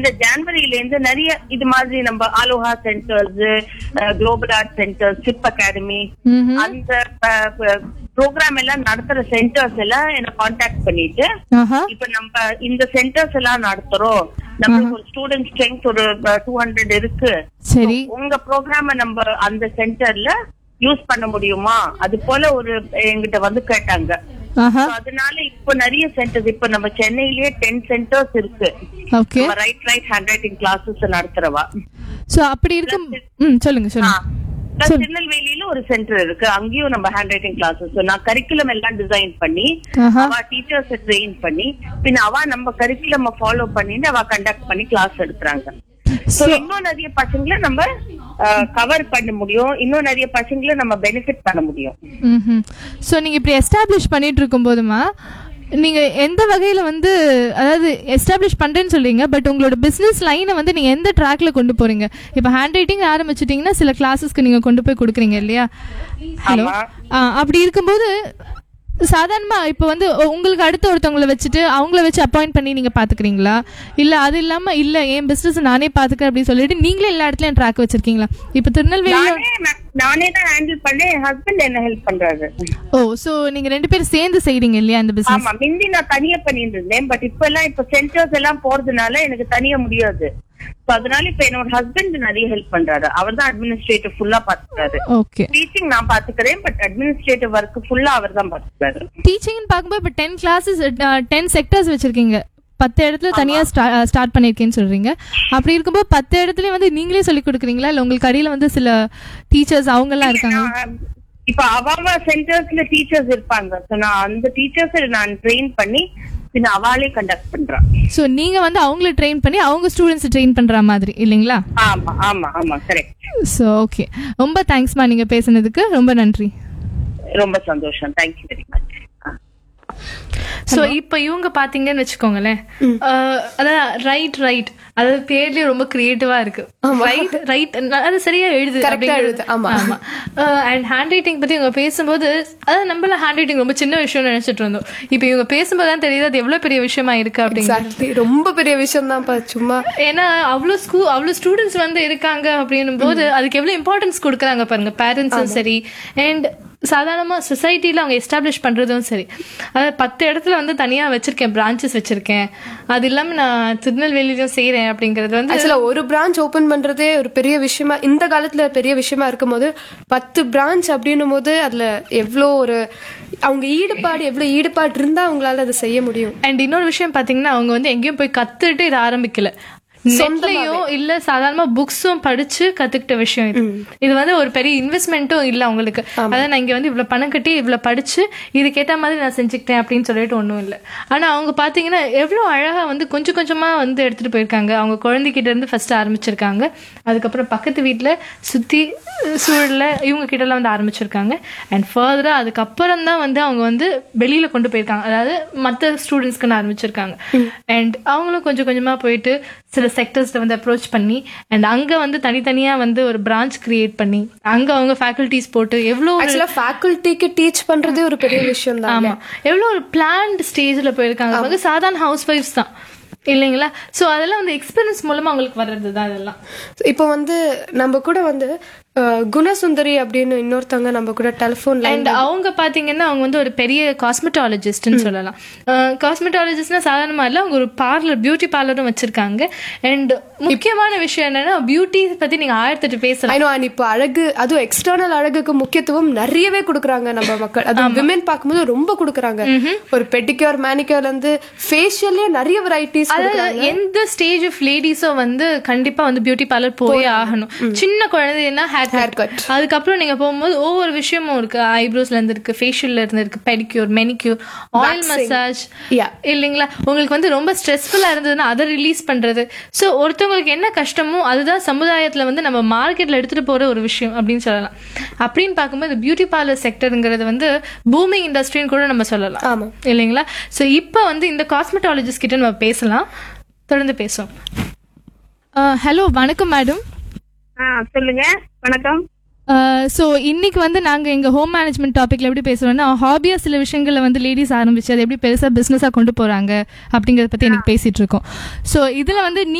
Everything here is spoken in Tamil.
இந்த ஜான்வரியில இருந்து நிறைய இது மாதிரி நம்ம Aloha centres global art centre SIP academy ம்ஹும். அந்த ப்ரோக்ராம் எல்லாம் நடத்துற சென்டர்ஸ் எல்லாம் என்ன காண்டாக்ட் பண்ணிட்டு ஆஹா இப்ப நம்ம இந்த சென்டர்ஸ் எல்லாம் நடத்துறோம் நம்மளுக்கு ஒரு ஸ்டூடெண்ட் ஸ்ட்ரென்த் ஒரு டூ ஹண்ட்ரட் இருக்கு சரி உங்க ப்ரோக்ராம நம்ம அந்த சென்டர்ல யூஸ் பண்ண முடியுமா அது போல ஒரு எங்கிட்ட வந்து கேட்டாங்க ஆஹா So, அதனால இப்ப நிறைய சென்டர்ஸ் இப்ப நம்ம சென்னையிலேயே டென் சென்டர்ஸ் இருக்கு okay right right handwriting classes நடத்துறவா சோ அப்படி இருக்கும் ம் சொல்லுங்க ஆ. சொல்லுங்க Plus சொல்லு. திருநெல்வேலியில ஒரு சென்டர் இருக்கு அங்கேயும் நம்ம ஹேண்ட் ரைட்டிங் கிளாஸஸ் நான் கரிக்குலம் எல்லாம் டிசைன் பண்ணி ஆஹா. அவ டீச்சர்ஸ் ட்ரெயின் பண்ணி பின்ன அவ நம்ம கரிக்குலம் ஃபாலோ பண்ணிட்டு அவ கண்டக்ட் பண்ணி கிளாஸ் எடுக்கிறாங்க சோ So- இன்னும் நிறைய பசங்களை நம்ம கவர் பண்ண முடியும் இன்னும் நிறைய பசங்களை நம்ம பெனிஃபிட் பண்ண முடியும் ம் ஸோ நீங்கள் இப்படி எஸ்டாப்ளிஷ் பண்ணிட்டு இருக்கும்போதுமா நீங்கள் எந்த வகையில் வந்து அதாவது எஸ்டாப்ளிஷ் பண்ணுறேன்னு சொல்றீங்க பட் உங்களோட பிஸ்னஸ் லைனை வந்து நீங்கள் எந்த ட்ராக்ல கொண்டு போகிறீங்க இப்போ ஹேண்ட் ரைட்டிங் ஆரம்பிச்சிட்டிங்கன்னா சில கிளாஸஸ்க்கு நீங்கள் கொண்டு போய் கொடுக்குறீங்க இல்லையா ஹலோ ஆமா. அப்படி இருக்கும்போது சாதாரணமா இப்போ வந்து உ- உங்களுக்கு அடுத்த ஒருத்தவங்கள வச்சுட்டு அவங்கள வச்சு அப்பாயிண்ட் பண்ணி நீங்க பாத்துக்கிறீங்களா இல்ல அது இல்லாம இல்ல என் பிசினஸ் நானே பாத்துக்கிறேன் அப்படின்னு சொல்லிட்டு நீங்களே எல்லா இடத்துலயும் ட்ராக் வச்சிருக்கீங்களா இப்போ திருநெல்வேலியில நானே நான்- நானே தான் ஹேண்டில் பண்ணேன் என் ஹஸ்பண்ட் என்ன ஹெல்ப் பண்றாரு ஓ சோ நீங்க ரெண்டு பேரும் சேர்ந்து செய்றீங்க இல்லையா இந்த பிசினஸ் ஆமா முந்தி நான் தனியா பண்ணிட்டு இருந்தேன் பட் இப்ப எல்லாம் இப்ப சென்டர்ஸ் எல்லாம் போறதுனால எனக்கு தனியா முடியாது So, அதனால இப்ப என்னோட ஹஸ்பண்ட் நிறைய ஹெல்ப் பண்றாரு அவர் தான் அட்மினிஸ்ட்ரேட்டிவ் ஃபுல்லா பாத்துக்கிறாரு ஓகே டீச்சிங் நான் பாத்துக்கிறேன் பட் அட்மினிஸ்ட்ரேட்டிவ் ஒர்க் ஃபுல்லா அவர் தான் பாத்துக்கிறாரு டீச்சிங்னு பார்க்கும்போது இப்போ டென் கிளாஸஸ் டென் செக்டர்ஸ் வச்சிருக்கீங்க பத்து இடத்துல தனியா ஸ்டார்ட் பண்ணிருக்கேன்னு சொல்றீங்க அப்படி இருக்கும்போது பத்து இடத்துலயும் வந்து நீங்களே சொல்லி கொடுக்குறீங்களா இல்ல உங்களுக்கு அடியில வந்து சில டீச்சர்ஸ் அவங்க எல்லாம் இருக்காங்க நான் இப்ப அவ சென்டர்ஸ்ல டீச்சர்ஸ் இருப்பாங்க So, நான் அந்த டீச்சர்ஸ் நான் ட்ரெயின் பண்ணி பின்ன அவாளே கண்டக்ட் பண்றான் ஸோ நீங்க வந்து அவங்கள ட்ரெயின் பண்ணி அவங்க ஸ்டூடெண்ட்ஸ் ட்ரெயின் பண்ற மாதிரி இல்லைங்களா ஆமா ஆமா ஆமா கரெக்ட் ஸோ ஓகே ரொம்ப தேங்க்ஸ்மா நீங்க பேசுனதுக்கு ரொம்ப நன்றி ரொம்ப சந்தோஷம் தேங்க்யூ வெரி மச் ஸோ இப்போ இவங்க பார்த்தீங்கன்னு வச்சுக்கோங்களேன் அஹ், அதான் ரைட் ரைட் அதாவது பேர்லயே ரொம்ப கிரியேட்டிவா இருக்கு ரைட் ரைட் அது சரியா எழுது Correct ஆ அப்படிங்கிறது. எழுது, ஆமா. ஆமா அண்ட் ஹேண்ட் ரைட்டிங் பத்தி இவங்க பேசும்போது அதாவது நம்மள ஹேண்ட் ரைட்டிங் ரொம்ப சின்ன விஷயம் நினைச்சிட்டு இருந்தோம் இப்போ இவங்க பேசும்போது தான் தெரியுது அது எவ்வளவு பெரிய விஷயமா இருக்கு அப்படிங்கிறது Exactly. ரொம்ப பெரிய விஷயம் தான்ப்பா சும்மா ஏன்னா அவ்வளோ ஸ்கூல் அவ்வளோ ஸ்டூடெண்ட்ஸ் வந்து இருக்காங்க அப்படின்னும் போது அதுக்கு எவ்வளோ இம்பார்ட்டன்ஸ் கொடுக்குறாங்க பாருங்க பேரண்ட்ஸும் சரி அண்ட் சாதாரணமா சொசைட்டில அவங்க எஸ்டாப்ளிஷ் பண்றதும் சரி அதாவது பத்து இடத்துல வந்து தனியா வச்சிருக்கேன் பிரான்ச்சஸ் வச்சிருக்கேன் அது இல்லாம நான் திருநெல்வேலியிலும் செய்றேன் அப்படிங்கிறது வந்து ஆக்சுவலா ஒரு பிரான்ச் ஓபன் பண்றதே ஒரு பெரிய விஷயமா இந்த காலத்துல பெரிய விஷயமா இருக்கும்போது பத்து பிரான்ச் அப்படின்னும் போது அதுல எவ்வளோ ஒரு அவங்க ஈடுபாடு எவ்வளவு ஈடுபாடு இருந்தா அவங்களால அதை செய்ய முடியும் அண்ட் இன்னொரு விஷயம் பாத்தீங்கன்னா அவங்க வந்து எங்கேயும் போய் கத்துட்டு இதை ஆரம்பிக்கல நெட்லயும் இல்ல சாதாரணமா புக்ஸும் படிச்சு கத்துக்கிட்ட விஷயம் இது இது வந்து ஒரு பெரிய இன்வெஸ்ட்மெண்ட்டும் இல்ல அவங்களுக்கு அதாவது நான் இங்க வந்து இவ்வளவு பணம் கட்டி இவ்வளவு படிச்சு இதுக்கேத்த மாதிரி நான் செஞ்சுக்கிட்டேன் அப்படின்னு சொல்லிட்டு ஒண்ணும் இல்ல ஆனா அவங்க பாத்தீங்கன்னா எவ்வளவு அழகா வந்து கொஞ்சம் கொஞ்சமா வந்து எடுத்துட்டு போயிருக்காங்க அவங்க குழந்தைகிட்ட இருந்து ஃபர்ஸ்ட் ஆரம்பிச்சிருக்காங்க அதுக்கப்புறம் பக்கத்து வீட்ல சுத்தி அஹ், சூழல்ல இவங்க கிட்ட எல்லாம் வந்து ஆரம்பிச்சிருக்காங்க அண்ட் ஃபர்தரா அதுக்கப்புறம் தான் வந்து அவங்க வந்து வெளியில கொண்டு போயிருக்காங்க அதாவது மற்ற ஸ்டூடெண்ட்ஸ்க்குன்னு ஆரம்பிச்சிருக்காங்க அண்ட் அவங்களும் கொஞ்சம் கொஞ்சமா போயிட்டு சில செக்டர்ஸ்ல வந்து அப்ரோச் பண்ணி அண்ட் அங்க வந்து தனித்தனியா வந்து ஒரு பிரான்ச் கிரியேட் பண்ணி அங்க அவங்க ஃபேக்கல்டிஸ் போட்டு எவ்வளோ ஒரு ஆக்சுவலா ஃபேக்கல்ட்டிக்கு டீச் பண்றதே ஒரு பெரிய விஷயம் தான் ஆமா எவ்வளோ ஒரு பிளான்ட் ஸ்டேஜ்ல போயிருக்காங்க அவங்க சாதாரண ஹவுஸ் ஒய்ஃப்ஸ் தான் இல்லைங்களா சோ அதெல்லாம் வந்து எக்ஸ்பீரியன்ஸ் மூலமா அவங்களுக்கு வர்றது தான் இதெல்லாம் இப்போ வந்து நம்ம கூட வந்து அஹ், குணசுந்தரி அப்படின்னு இன்னொருத்தவங்க நம்ம கூட டெலிஃபோன் லைன் அண்ட் அவங்க பாத்தீங்கன்னா அவங்க வந்து ஒரு பெரிய காஸ்மெட்டாலஜிஸ்ட்னு சொல்லலாம் காஸ்மெட்டாலஜிஸ்ட்னா சாதாரணமா இல்ல அவங்க ஒரு பார்லர் பியூட்டி பார்லரும் வச்சிருக்காங்க அண்ட் முக்கியமான விஷயம் என்னன்னா பியூட்டி பத்தி நீங்க ஆயிரத்தெட்டு பேசலாம் ஐநோ அண்ட் இப்போ அழகு அதுவும் எக்ஸ்டர்னல் அழகுக்கு முக்கியத்துவம் நிறையவே கொடுக்குறாங்க நம்ம மக்கள் அது விமன் பார்க்கும்போது ரொம்ப கொடுக்குறாங்க ஒரு பெட்டிக்யூர் மேனிக்யூர்ல இருந்து ஃபேஷியல்லே நிறைய வெரைட்டிஸ் அதாவது எந்த ஸ்டேஜ் ஆஃப் லேடிஸும் வந்து கண்டிப்பா வந்து பியூட்டி பார்லர் போயே ஆகணும் சின்ன குழந்தைன்னா ஹேர் Hair கட் அதுக்கப்புறம் நீங்க போகும்போது ஒவ்வொரு விஷயமும் இருக்கு ஐப்ரோஸ்ல இருந்து இருக்கு ஃபேஷியல்ல இருந்து இருக்கு pedicure manicure oil massage Yeah. இல்லைங்களா உங்களுக்கு வந்து ரொம்ப ஸ்ட்ரெஸ்ஃபுல்லா இருந்ததுன்னா அதை ரிலீஸ் பண்றது சோ ஒருத்தவங்களுக்கு என்ன கஷ்டமோ அதுதான் சமுதாயத்துல வந்து நம்ம மார்க்கெட்ல எடுத்துட்டு போற ஒரு விஷயம் அப்படின்னு சொல்லலாம் அப்படின்னு பார்க்கும்போது பியூட்டி பார்லர் செக்டருங்கிறது வந்து பூமிங் இண்டஸ்ட்ரின்னு கூட நம்ம சொல்லலாம் ஆமா. இல்லைங்களா சோ இப்போ வந்து இந்த காஸ்மெட்டாலஜிஸ்ட் கிட்ட நம்ம பேசலாம் தொடர்ந்து பேசுவோம் ஹலோ வணக்கம் மேடம் சொல்லுங்க வணக்கம் ஸோ இன்னைக்கு வந்து நாங்கள் எங்கள் ஹோம் மேனேஜ்மெண்ட் டாப்பிக்கில் எப்படி பேசுகிறோம்னா ஹாபியாக சில விஷயங்களை வந்து லேடிஸ் ஆரம்பிச்சு அதை எப்படி பெருசாக பிஸ்னஸாக கொண்டு போகிறாங்க அப்படிங்கிறத பற்றி எனக்கு பேசிகிட்டு இருக்கோம் ஸோ இதில் வந்து